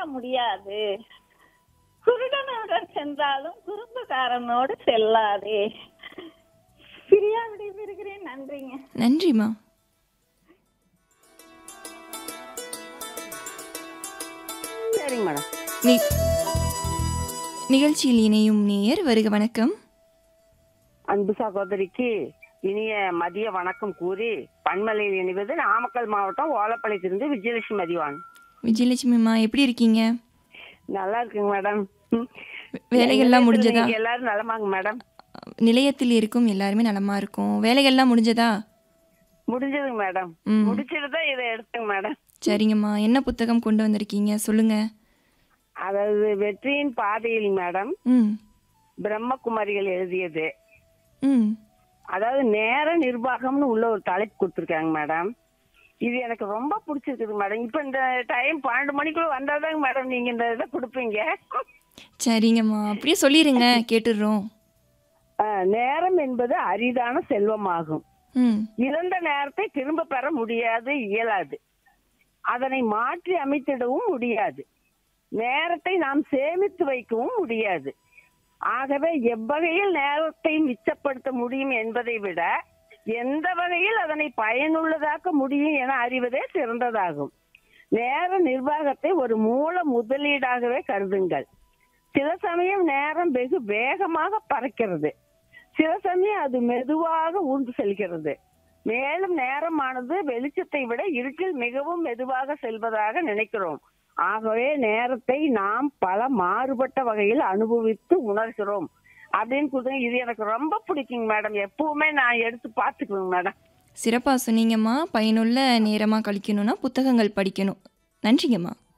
முடியாது குருடனுடன் சென்றாலும் குறும்புக்காரனோடு செல்லாதே பிரியா விடைபெறுகிறேன் நன்றிங்க நன்றிம்மா சரிங்க மேடம் நி நிகழ்ச்சியில் இணையும் நேயர் வருக வணக்கம் அன்பு சகோதரிக்கு இனிய மதிய வணக்கம் கூறி பன்மலையில் இணைவது நாமக்கல் மாவட்டம் ஓலப்பாளையத்திலிருந்து விஜயலட்சுமி மதிவான் விஜயலட்சுமிம்மா எப்படி இருக்கீங்க நல்லா இருக்குங்க மேடம் ம். வேலைகள்லாம் முடிஞ்சதா நீங்க எல்லாரும் நலமாங்க மேடம் நிலையத்தில் இருக்கும் எல்லாருமே நலமா இருக்கும் வேலைகள்லாம் முடிஞ்சதா முடிஞ்சதுங்க மேடம் ம். முடிச்சிட்டு தான் இதை எடுத்தேங்க மேடம் சரிங்கம்மா என்ன புத்தகம் கொண்டு வந்திருக்கீங்க சொல்லுங்க அதாவது வெற்றியின் பாதையில் மேடம் ம் பிரம்மகுமாரிகள் எழுதியது ம் அதாவது நேர நிர்வாகம்னு உள்ள ஒரு தலைப்பு கொடுத்துருக்காங்க மேடம் இது எனக்கு ரொம்ப பிடிச்சிருக்குது மேடம் இப்போ இந்த டைம் பன்னெண்டு மணிக்குள்ள வந்தாதாங்க மேடம் நீங்க இந்த இதை கொடுப்பீங்க சரிங்கம்மா அப்படியே சொல்லிடுங்க கேட்டுடுறோம் ஆஹ், நேரம் என்பது அரிதான செல்வமாகும் ம் இழந்த நேரத்தை திரும்ப பெற முடியாது இயலாது அதனை மாற்றி அமைத்திடவும் முடியாது நேரத்தை நாம் சேமித்து வைக்கவும் முடியாது ஆகவே எவ்வகையில் நேரத்தை மிச்சப்படுத்த முடியும் என்பதை விட எந்த வகையில் அதனை பயனுள்ளதாக்க முடியும் என அறிவதே சிறந்ததாகும் நேர நிர்வாகத்தை ஒரு மூல முதலீடாகவே கருதுங்கள் சில சமயம் நேரம் வெகு வேகமாக பறக்கிறது சில சமயம் அது மெதுவாக ஊர்ந்து செல்கிறது மேலும் நேரமானது வெளிச்சத்தை விட இருட்டில் மிகவும் மெதுவாக செல்வதாக நினைக்கிறோம் ஆகவே நேரத்தை நாம் பல மாறுபட்ட வகையில் அனுபவித்து உணர்கிறோம் அப்படின்னு கொடுங்க இது எனக்கு ரொம்ப பிடிக்குங்க மேடம் எப்பவுமே நான் எடுத்து பார்த்துக்குவேங்க மேடம் சிறப்பாக சொன்னீங்கம்மா பயனுள்ள நேரமாக கழிக்கணும்னா புத்தகங்கள் படிக்கணும் நன்றிங்கம்மா